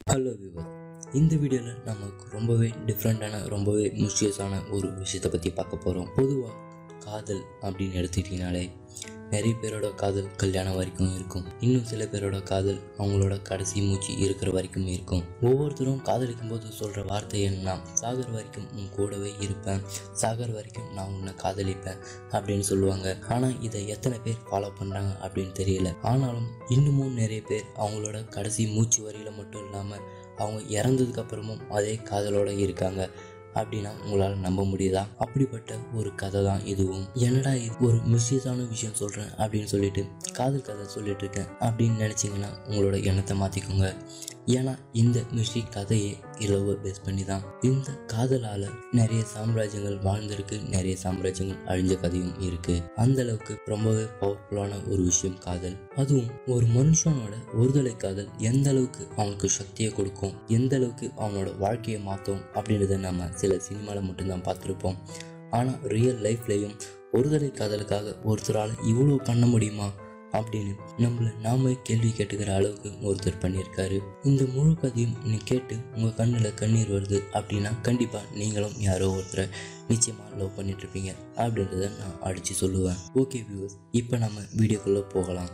hello விவர் இந்த வீடியோவில் நமக்கு ரொம்பவே டிஃப்ரெண்ட்டான ரொம்பவே மிஸ்டியஸான ஒரு விஷயத்தை பற்றி பார்க்க போகிறோம் பொதுவாக காதல் அப்படின்னு எடுத்துக்கிட்டிங்கனாலே நிறைய பேரோட காதல் கல்யாணம் வரைக்கும் இருக்கும் இன்னும் சில பேரோட காதல் அவங்களோட கடைசி மூச்சு இருக்கிற வரைக்கும் இருக்கும் ஒவ்வொருத்தரும் காதலிக்கும் போது சொல்கிற வார்த்தை என்னன்னா சாகர் வரைக்கும் உன் கூடவே இருப்பேன் சாகர் வரைக்கும் நான் உன்னை காதலிப்பேன் அப்படின்னு சொல்லுவாங்க ஆனால் இதை எத்தனை பேர் ஃபாலோ பண்ணுறாங்க அப்படின்னு தெரியல ஆனாலும் இன்னமும் நிறைய பேர் அவங்களோட கடைசி மூச்சு வரையில் மட்டும் இல்லாமல் அவங்க இறந்ததுக்கு அப்புறமும் அதே காதலோட இருக்காங்க அப்படின்னா உங்களால் நம்ப முடியுதா அப்படிப்பட்ட ஒரு கதை தான் இதுவும் என்னடா இது ஒரு மிஸ்யூஸான விஷயம் சொல்கிறேன் அப்படின்னு சொல்லிட்டு காதல் கதை சொல்லிட்டு இருக்கேன் அப்படின்னு நினச்சிங்கன்னா உங்களோட எண்ணத்தை மாற்றிக்கோங்க ஏன்னா இந்த மிஸ்டிக் கதையே இலவ பேஸ் பண்ணி தான் இந்த காதலால் நிறைய சாம்ராஜ்யங்கள் வாழ்ந்திருக்கு நிறைய சாம்ராஜ்யங்கள் அழிஞ்ச கதையும் இருக்கு அந்த அளவுக்கு ரொம்பவே பவர்ஃபுல்லான ஒரு விஷயம் காதல் அதுவும் ஒரு மனுஷனோட ஒருதலை காதல் எந்த அளவுக்கு அவனுக்கு சக்தியை கொடுக்கும் எந்த அளவுக்கு அவனோட வாழ்க்கையை மாற்றும் அப்படின்றத நம்ம சில சினிமாவில் மட்டும்தான் பார்த்துருப்போம் ஆனால் ரியல் லைஃப்லையும் ஒருதலை காதலுக்காக ஒருத்தரால் இவ்வளோ பண்ண முடியுமா அப்படின்னு நம்மளை நாம கேள்வி கேட்டுக்கிற அளவுக்கு ஒருத்தர் பண்ணியிருக்காரு இந்த முழு கதையும் நீ கேட்டு உங்கள் கண்ணில் கண்ணீர் வருது அப்படின்னா கண்டிப்பாக நீங்களும் யாரோ ஒருத்தரை நிச்சயமாக லவ் பண்ணிட்டு இருப்பீங்க அப்படின்றத நான் அடித்து சொல்லுவேன் ஓகே வியூவர்ஸ் இப்போ நம்ம வீடியோக்குள்ளே போகலாம்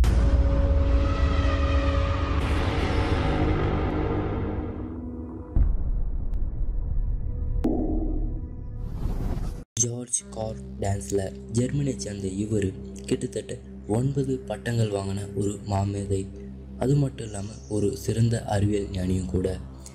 ஜார்ஜ் கார் டான்ஸில் ஜெர்மனியை சேர்ந்த இவர் கிட்டத்தட்ட ஒன்பது பட்டங்கள் வாங்கின ஒரு மாமேதை அது மட்டும் இல்லாமல் ஒரு சிறந்த அறிவியல் ஞானியும் கூட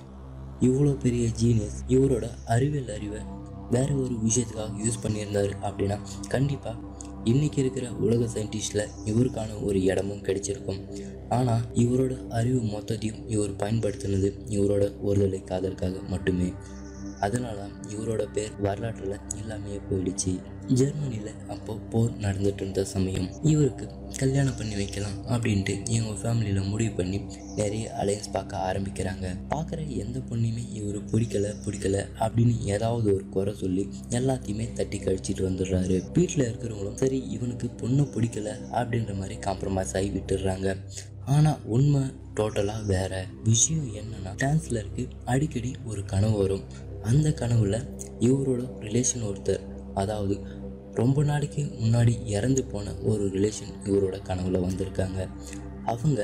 இவ்வளோ பெரிய ஜீனியஸ் இவரோட அறிவியல் அறிவை வேற ஒரு விஷயத்துக்காக யூஸ் பண்ணியிருந்தாரு அப்படின்னா கண்டிப்பாக இன்னைக்கு இருக்கிற உலக சயின்டிஸ்டில் இவருக்கான ஒரு இடமும் கிடைச்சிருக்கும் ஆனால் இவரோட அறிவு மொத்தத்தையும் இவர் பயன்படுத்தினது இவரோட ஒருதலை காதலுக்காக மட்டுமே அதனால இவரோட பேர் வரலாற்றில் இல்லாமையே போயிடுச்சு ஜெர்மனியில் அப்போ போர் நடந்துட்டு இருந்த சமயம் இவருக்கு கல்யாணம் பண்ணி வைக்கலாம் அப்படின்ட்டு இவங்க ஃபேமிலியில் முடிவு பண்ணி நிறைய அலையன்ஸ் பார்க்க ஆரம்பிக்கிறாங்க பார்க்குற எந்த பொண்ணையுமே இவர் பிடிக்கல பிடிக்கல அப்படின்னு ஏதாவது ஒரு குறை சொல்லி எல்லாத்தையுமே தட்டி கழிச்சிட்டு வந்துடுறாரு வீட்டில் இருக்கிறவங்களும் சரி இவனுக்கு பொண்ணு பிடிக்கல அப்படின்ற மாதிரி காம்ப்ரமைஸ் ஆகி விட்டுடுறாங்க ஆனால் உண்மை டோட்டலாக வேற விஷயம் என்னன்னா டான்ஸ்லருக்கு அடிக்கடி ஒரு கனவு வரும் அந்த கனவுல இவரோட ரிலேஷன் ஒருத்தர் அதாவது ரொம்ப நாளைக்கு முன்னாடி இறந்து போன ஒரு ரிலேஷன் இவரோட கனவுல வந்திருக்காங்க அவங்க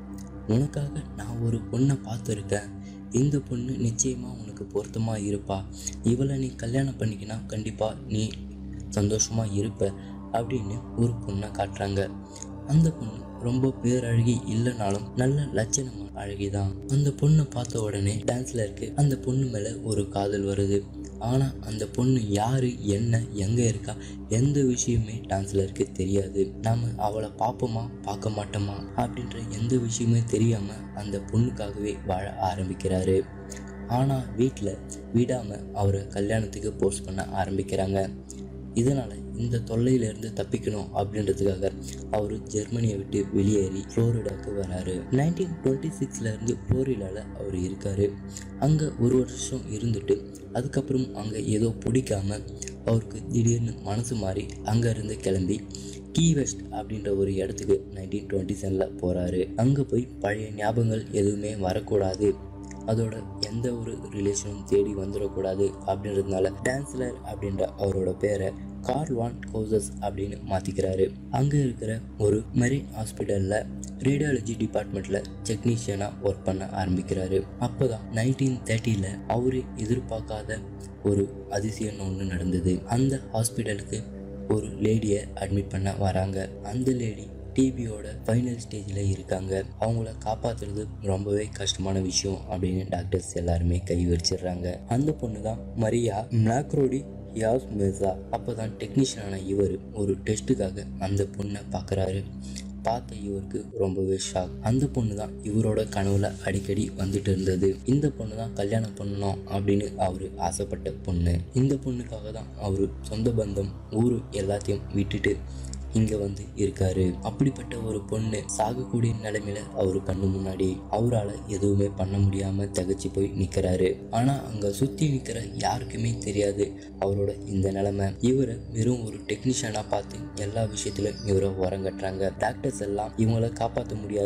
உனக்காக நான் ஒரு பொண்ணை பார்த்துருக்கேன் இந்த பொண்ணு நிச்சயமாக உனக்கு பொருத்தமாக இருப்பா இவளை நீ கல்யாணம் பண்ணிக்கினா கண்டிப்பாக நீ சந்தோஷமாக இருப்ப அப்படின்னு ஒரு பொண்ணை காட்டுறாங்க அந்த பொண்ணு ரொம்ப பேரழகி இல்லைனாலும் நல்ல லட்சணமான அழகி தான் அந்த பொண்ணை பார்த்த உடனே டான்ஸ்ல இருக்கு அந்த பொண்ணு மேல ஒரு காதல் வருது ஆனா அந்த பொண்ணு யாரு என்ன எங்க இருக்கா எந்த விஷயமே டான்ஸ்ல இருக்கு தெரியாது நாம அவளை பார்ப்போமா பார்க்க மாட்டோமா அப்படின்ற எந்த விஷயமே தெரியாம அந்த பொண்ணுக்காகவே வாழ ஆரம்பிக்கிறாரு ஆனா வீட்டில் விடாம அவரை கல்யாணத்துக்கு போர்ஸ் பண்ண ஆரம்பிக்கிறாங்க இதனால இந்த தொல்லையிலிருந்து தப்பிக்கணும் அப்படின்றதுக்காக அவர் ஜெர்மனியை விட்டு வெளியேறி ஃப்ளோரிடாவுக்கு வராரு நைன்டீன் டுவெண்ட்டி சிக்ஸ்ல இருந்து ஃப்ளோரிடால அவர் இருக்காரு அங்க ஒரு வருஷம் இருந்துட்டு அதுக்கப்புறம் அங்க ஏதோ பிடிக்காம அவருக்கு திடீர்னு மனசு மாறி அங்க இருந்து கிளம்பி கீ வெஸ்ட் அப்படின்ற ஒரு இடத்துக்கு நைன்டீன் டுவெண்ட்டி செவனில் போகிறாரு அங்கே போய் பழைய ஞாபகங்கள் எதுவுமே வரக்கூடாது அதோட எந்த ஒரு ரிலேஷனும் தேடி வந்துடக்கூடாது அப்படின்றதுனால டான்ஸ்லர் அப்படின்ற அவரோட பேரை கார்ல்வான் கோசஸ் அப்படின்னு மாற்றிக்கிறாரு அங்கே இருக்கிற ஒரு மெரின் ஹாஸ்பிட்டலில் ரேடியாலஜி டிபார்ட்மெண்ட்டில் டெக்னீஷியனாக ஒர்க் பண்ண ஆரம்பிக்கிறாரு அப்போ தான் நைன்டீன் தேர்ட்டியில் அவரு எதிர்பார்க்காத ஒரு அதிசயம் ஒன்று நடந்தது அந்த ஹாஸ்பிட்டலுக்கு ஒரு லேடியை அட்மிட் பண்ண வராங்க அந்த லேடி டிபியோட ஃபைனல் ஸ்டேஜில் இருக்காங்க அவங்கள காப்பாற்றுறது ரொம்பவே கஷ்டமான விஷயம் அப்படின்னு டாக்டர்ஸ் எல்லாருமே கை வச்சிடுறாங்க அந்த பொண்ணு தான் மரியா மிளாக்ரோடி யாஸ் மிர்சா அப்போ தான் டெக்னீஷியனான இவர் ஒரு டெஸ்ட்டுக்காக அந்த பொண்ணை பார்க்குறாரு பார்த்த இவருக்கு ரொம்பவே ஷாக் அந்த பொண்ணு தான் இவரோட கனவுல அடிக்கடி வந்துட்டு இருந்தது இந்த பொண்ணு தான் கல்யாணம் பண்ணணும் அப்படின்னு அவர் ஆசைப்பட்ட பொண்ணு இந்த பொண்ணுக்காக தான் அவர் சொந்த பந்தம் ஊர் எல்லாத்தையும் விட்டுட்டு இங்க வந்து இருக்காரு அப்படிப்பட்ட ஒரு பொண்ணு சாகக்கூடிய நிலைமையில அவரு கண்ணு முன்னாடி அவரால் எதுவுமே பண்ண முடியாம தகச்சு போய் நிக்கிறாரு ஆனா அங்க சுத்தி நிக்கிற யாருக்குமே தெரியாது அவரோட இந்த நிலைமை இவரை வெறும் ஒரு டெக்னீஷியனா பார்த்து எல்லா விஷயத்திலும் இவரை உரங்கட்டுறாங்க டாக்டர்ஸ் எல்லாம் இவங்கள காப்பாற்ற முடியாது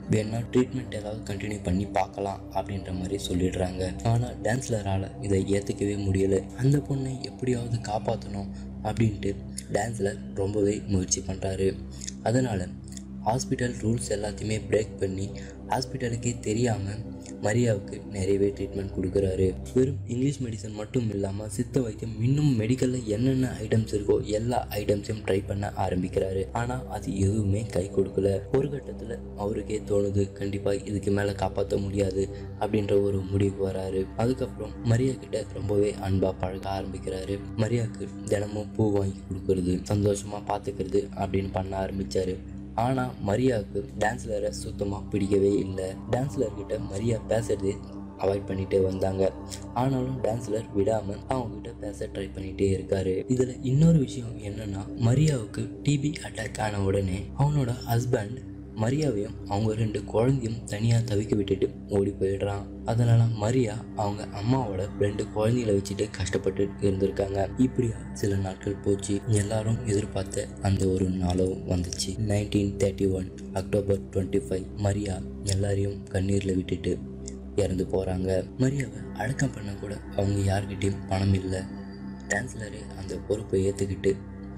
வேணா ட்ரீட்மெண்ட் ஏதாவது கண்டினியூ பண்ணி பார்க்கலாம் அப்படின்ற மாதிரி சொல்லிடுறாங்க ஆனால் டான்ஸ்லரால் இதை ஏற்றுக்கவே முடியலை அந்த பொண்ணை எப்படியாவது காப்பாற்றணும் அப்படின்ட்டு டான்ஸில் ரொம்பவே முயற்சி பண்ணுறாரு அதனால் ஹாஸ்பிட்டல் ரூல்ஸ் எல்லாத்தையுமே பிரேக் பண்ணி ஹாஸ்பிட்டலுக்கே தெரியாமல் மரியாவுக்கு நிறையவே ட்ரீட்மெண்ட் கொடுக்குறாரு வெறும் இங்கிலீஷ் மெடிசன் மட்டும் இல்லாமல் சித்த வைத்தியம் இன்னும் மெடிக்கலில் என்னென்ன ஐட்டம்ஸ் இருக்கோ எல்லா ஐட்டம்ஸையும் ட்ரை பண்ண ஆரம்பிக்கிறாரு ஆனால் அது எதுவுமே கை கொடுக்கல ஒரு கட்டத்தில் அவருக்கே தோணுது கண்டிப்பாக இதுக்கு மேலே காப்பாற்ற முடியாது அப்படின்ற ஒரு முடிவுக்கு வராரு அதுக்கப்புறம் மரியா கிட்ட ரொம்பவே அன்பாக பழக ஆரம்பிக்கிறாரு மரியாவுக்கு தினமும் பூ வாங்கி கொடுக்கறது சந்தோஷமாக பார்த்துக்கிறது அப்படின்னு பண்ண ஆரம்பிச்சாரு ஆனால் மரியாவுக்கு டான்ஸ்லரை சுத்தமாக பிடிக்கவே இல்லை டான்ஸ்லர்கிட்ட மரியா பேசுறதே அவாய்ட் பண்ணிட்டே வந்தாங்க ஆனாலும் டான்ஸ்லர் விடாமல் அவங்ககிட்ட பேச ட்ரை பண்ணிட்டே இருக்காரு இதில் இன்னொரு விஷயம் என்னன்னா மரியாவுக்கு டிபி அட்டாக் ஆன உடனே அவனோட ஹஸ்பண்ட் மரியாவையும் அவங்க ரெண்டு குழந்தையும் தனியாக தவிக்க விட்டுட்டு ஓடி போயிடுறான் அதனால மரியா அவங்க அம்மாவோட ரெண்டு குழந்தைகளை வச்சுட்டு கஷ்டப்பட்டு இருந்திருக்காங்க இப்படியா சில நாட்கள் போச்சு எல்லாரும் எதிர்பார்த்த அந்த ஒரு நாளும் வந்துச்சு nineteen thirty one October twenty five Maria எல்லாரையும் கண்ணீரில் விட்டுட்டு இறந்து போகிறாங்க மரியாவை அடக்கம் பண்ண கூட அவங்க யார்கிட்டயும் பணம் இல்லை டான்ஸ்லரு அந்த பொறுப்பை ஏற்றுக்கிட்டு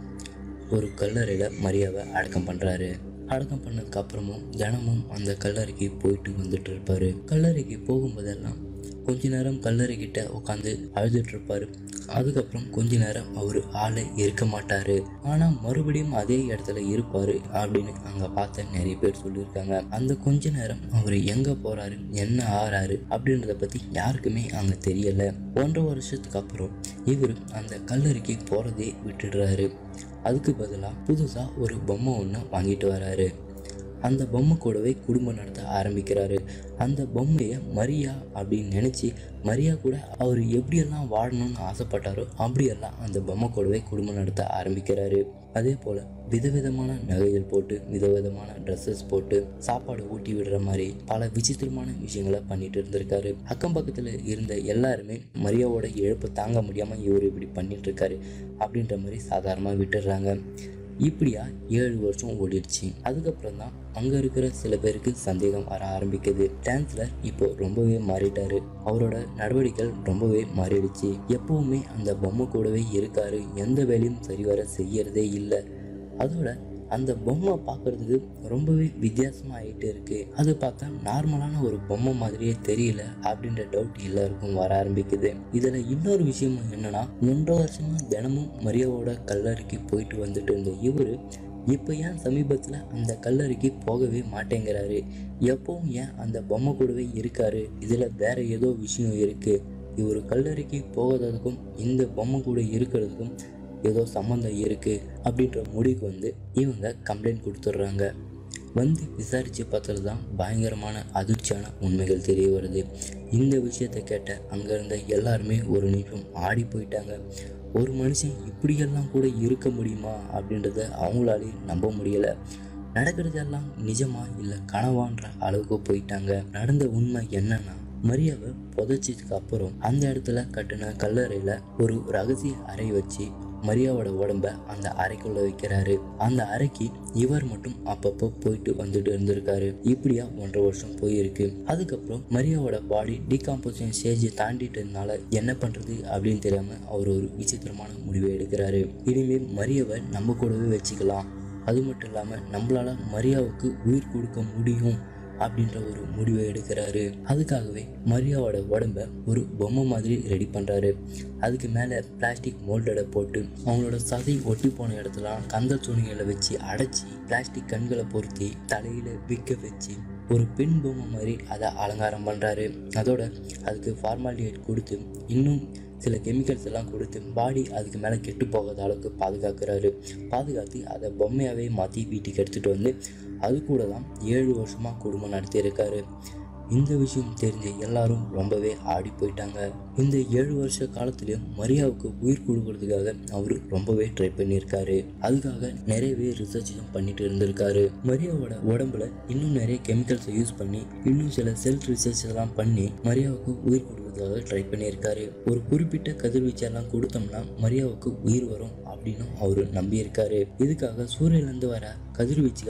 ஒரு கல்லறையில் மரியாவை அடக்கம் பண்ணுறாரு அடக்கம் பண்ணதுக்கு அப்புறமும் தினமும் அந்த கல்லறைக்கு போயிட்டு வந்துட்டு இருப்பாரு கல்லறைக்கு போகும்போதெல்லாம் கொஞ்ச நேரம் கல்லறைக்கிட்ட உட்காந்து அழுதுட்டு இருப்பாரு அதுக்கப்புறம் கொஞ்ச நேரம் அவர் ஆளே இருக்க மாட்டாரு ஆனா மறுபடியும் அதே இடத்துல இருப்பாரு அப்படின்னு அங்க பார்த்த நிறைய பேர் சொல்லியிருக்காங்க அந்த கொஞ்ச நேரம் அவர் எங்க போறாரு என்ன ஆறாரு அப்படின்றத பத்தி யாருக்குமே அங்க தெரியல ஒன்றரை வருஷத்துக்கு அப்புறம் இவர் அந்த கல்லறைக்கு போறதே விட்டுடுறாரு அதுக்கு பதிலாக புதுசாக ஒரு பொம்மை ஒன்று வாங்கிட்டு வராரு அந்த பொம்மை கூடவே குடும்பம் நடத்த ஆரம்பிக்கிறாரு அந்த பொம்மையை மரியா அப்படின்னு நினச்சி மரியா கூட அவர் எப்படியெல்லாம் வாழணும்னு ஆசைப்பட்டாரோ அப்படியெல்லாம் அந்த பொம்மை கூடவே குடும்பம் நடத்த ஆரம்பிக்கிறாரு அதே போல் விதவிதமான நகைகள் போட்டு விதவிதமான ட்ரெஸ்ஸஸ் போட்டு சாப்பாடு ஊட்டி விடுற மாதிரி பல விசித்திரமான விஷயங்களை பண்ணிட்டு இருந்திருக்காரு அக்கம் பக்கத்தில் இருந்த எல்லாருமே மரியாவோட இழப்பு தாங்க முடியாமல் இவர் இப்படி பண்ணிட்டு இருக்காரு அப்படின்ற மாதிரி சாதாரணமாக விட்டுடுறாங்க இப்படியா ஏழு வருஷம் ஓடிடுச்சு அதுக்கப்புறம் தான் அங்கே இருக்கிற சில பேருக்கு சந்தேகம் வர ஆரம்பிக்குது டான்ஸ்லர் இப்போ ரொம்பவே மாறிட்டாரு அவரோட நடவடிக்கைகள் ரொம்பவே மாறிடுச்சு எப்பவுமே அந்த பொம்மை கூடவே இருக்காரு எந்த வேலையும் சரிவர செய்யறதே இல்லை அதோட அந்த பொம்மை பார்க்கறதுக்கு ரொம்பவே வித்தியாசமாக ஆகிட்டு இருக்கு அது பார்த்தா நார்மலான ஒரு பொம்மை மாதிரியே தெரியல அப்படின்ற டவுட் எல்லாருக்கும் வர ஆரம்பிக்குது இதில் இன்னொரு விஷயம் என்னன்னா ஒன்றரை வருஷமா தினமும் மரியாவோட கல்லறைக்கு போயிட்டு வந்துட்டு இருந்த இவர் இப்போ ஏன் சமீபத்தில் அந்த கல்லறைக்கு போகவே மாட்டேங்கிறாரு எப்பவும் ஏன் அந்த பொம்மை கூடவே இருக்காரு இதில் வேற ஏதோ விஷயம் இருக்கு இவர் கல்லறைக்கு போகாததுக்கும் இந்த பொம்மை கூட இருக்கிறதுக்கும் ஏதோ சம்மந்தம் இருக்கு அப்படின்ற முடிவுக்கு வந்து இவங்க கம்ப்ளைண்ட் கொடுத்துட்றாங்க வந்து விசாரித்து பார்த்தது தான் பயங்கரமான அதிர்ச்சியான உண்மைகள் தெரிய வருது இந்த விஷயத்தை கேட்ட அங்கே இருந்த எல்லாருமே ஒரு நிமிஷம் ஆடி போயிட்டாங்க ஒரு மனுஷன் இப்படியெல்லாம் கூட இருக்க முடியுமா அப்படின்றத அவங்களாலே நம்ப முடியலை நடக்கிறதெல்லாம் நிஜமா இல்லை கனவான்ற அளவுக்கு போயிட்டாங்க நடந்த உண்மை என்னன்னா மரியாவை புதைச்சதுக்கு அப்புறம் அந்த இடத்துல கட்டின கல்லறையில் ஒரு ரகசிய அறை வச்சு மரியாவோட உடம்ப அந்த அறைக்குள்ள வைக்கிறாரு அந்த அறைக்கு இவர் மட்டும் அப்பப்போ போயிட்டு வந்துட்டு இருந்திருக்காரு இப்படியா ஒன்றரை வருஷம் போயிருக்கு அதுக்கப்புறம் மரியாவோட பாடி டீகாம்போசிஷன் ஸ்டேஜ் தாண்டிட்டதுனால என்ன பண்றது அப்படின்னு தெரியாம அவர் ஒரு விசித்திரமான முடிவை எடுக்கிறாரு இனிமேல் மரியாவை நம்ம கூடவே வச்சுக்கலாம் அது மட்டும் இல்லாமல் நம்மளால மரியாவுக்கு உயிர் கொடுக்க முடியும் அப்படின்ற ஒரு முடிவை எடுக்கிறாரு அதுக்காகவே மரியாவோட உடம்ப ஒரு பொம்மை மாதிரி ரெடி பண்ணுறாரு அதுக்கு மேலே பிளாஸ்டிக் மோல்டடை போட்டு அவங்களோட சதை ஒட்டி போன இடத்துலாம் கந்த துணிகளை வச்சு அடைச்சி பிளாஸ்டிக் கண்களை பொருத்தி தலையில் விற்க வச்சு ஒரு பெண் பொம்மை மாதிரி அதை அலங்காரம் பண்ணுறாரு அதோட அதுக்கு ஃபார்மாலிட்டி கொடுத்து இன்னும் சில கெமிக்கல்ஸ் எல்லாம் கொடுத்து பாடி அதுக்கு மேலே கெட்டு போகாத அளவுக்கு பாதுகாக்கிறாரு பாதுகாத்து அதை பொம்மையாகவே மாற்றி வீட்டுக்கு எடுத்துகிட்டு வந்து அது கூட தான் ஏழு வருஷமாக குடும்பம் நடத்தியிருக்காரு இந்த விஷயம் தெரிஞ்ச எல்லாரும் ரொம்பவே ஆடி போயிட்டாங்க இந்த ஏழு வருஷ காலத்துலயும் மரியாவுக்கு உயிர் கொடுக்கறதுக்காக அவர் ரொம்பவே ட்ரை பண்ணியிருக்காரு அதுக்காக நிறையவே ரிசர்ச்சும் பண்ணிட்டு இருந்திருக்காரு மரியாவோட உடம்புல இன்னும் நிறைய கெமிக்கல்ஸை யூஸ் பண்ணி இன்னும் சில செல்ஃப் ரிசர்ச் எல்லாம் பண்ணி மரியாவுக்கு உயிர் கொடுக்கறதுக்காக ட்ரை பண்ணியிருக்காரு ஒரு குறிப்பிட்ட கதிர்வீச்செல்லாம் கொடுத்தோம்னா மரியாவுக்கு உயிர் வரும் அப்படின்னு அவர் நம்பியிருக்காரு இதுக்காக சூரியன்லேருந்து வர கதிர்வீச்சுகளை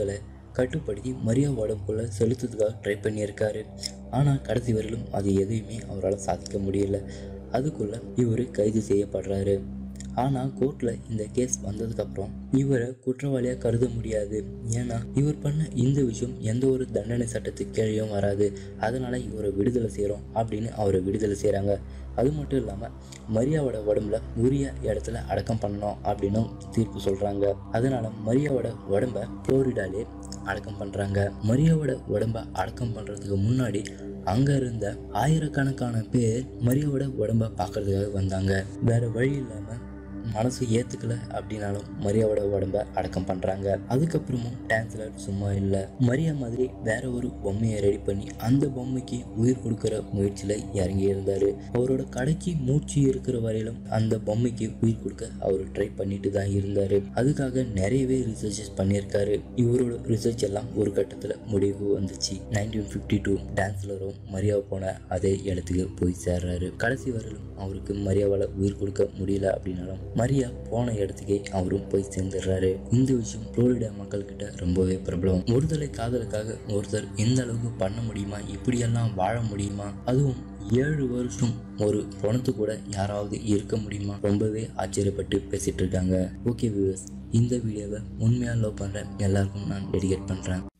கட்டுப்படுத்தி மரியா உடம்புக்குள்ள செலுத்துறதுக்காக ட்ரை பண்ணியிருக்காரு ஆனால் கடைசி வரையிலும் அது எதையுமே அவரால் சாதிக்க முடியல அதுக்குள்ள இவர் கைது செய்யப்படுறாரு ஆனால் கோர்ட்டில் இந்த கேஸ் வந்ததுக்கப்புறம் இவரை குற்றவாளியாக கருத முடியாது ஏன்னா இவர் பண்ண இந்த விஷயம் எந்த ஒரு தண்டனை சட்டத்துக்கு கீழேயும் வராது அதனால் இவரை விடுதலை செய்கிறோம் அப்படின்னு அவரை விடுதலை செய்கிறாங்க அது மட்டும் இல்லாமல் மரியாவோட உடம்புல உரிய இடத்துல அடக்கம் பண்ணணும் அப்படின்னு தீர்ப்பு சொல்கிறாங்க அதனால் மரியாவோட உடம்ப ஃப்ளோரிடாலே அடக்கம் பண்ணுறாங்க மரியாவோட உடம்ப அடக்கம் பண்ணுறதுக்கு முன்னாடி அங்கே இருந்த ஆயிரக்கணக்கான பேர் மரியாவோட உடம்ப பார்க்கறதுக்காக வந்தாங்க வேற வழி இல்லாமல் மனசு ஏற்றுக்கல அப்படின்னாலும் மரியாவோட உடம்ப அடக்கம் பண்ணுறாங்க அதுக்கப்புறமும் டான்ஸ்லர் சும்மா இல்லை மரியா மாதிரி வேற ஒரு பொம்மையை ரெடி பண்ணி அந்த பொம்மைக்கு உயிர் கொடுக்குற முயற்சியில் இறங்கி இருந்தார் அவரோட கடைக்கு மூச்சு இருக்கிற வரையிலும் அந்த பொம்மைக்கு உயிர் கொடுக்க அவர் ட்ரை பண்ணிட்டு தான் இருந்தார் அதுக்காக நிறையவே ரிசர்ச்சஸ் பண்ணியிருக்காரு இவரோட ரிசர்ச் எல்லாம் ஒரு கட்டத்தில் முடிவு வந்துச்சு நைன்டீன் ஃபிஃப்டி டூ டான்ஸ்லரும் மரியா போன அதே இடத்துக்கு போய் சேர்றாரு கடைசி வரையிலும் அவருக்கு மரியாவால் உயிர் கொடுக்க முடியல அப்படின்னாலும் மரியா போன இடத்துக்கே அவரும் போய் சேர்ந்துடுறாரு இந்த விஷயம் புளோரிடா மக்கள்கிட்ட ரொம்பவே பிரபலம் ஒருதலை காதலுக்காக ஒருத்தர் எந்த அளவுக்கு பண்ண முடியுமா இப்படியெல்லாம் வாழ முடியுமா அதுவும் ஏழு வருஷம் ஒரு பணத்து கூட யாராவது இருக்க முடியுமா ரொம்பவே ஆச்சரியப்பட்டு பேசிட்டு இருக்காங்க ஓகே வியூவர்ஸ் இந்த வீடியோவை உண்மையாக லவ் பண்ணுற எல்லாருக்கும் நான் டெடிகேட் பண்ணுறேன்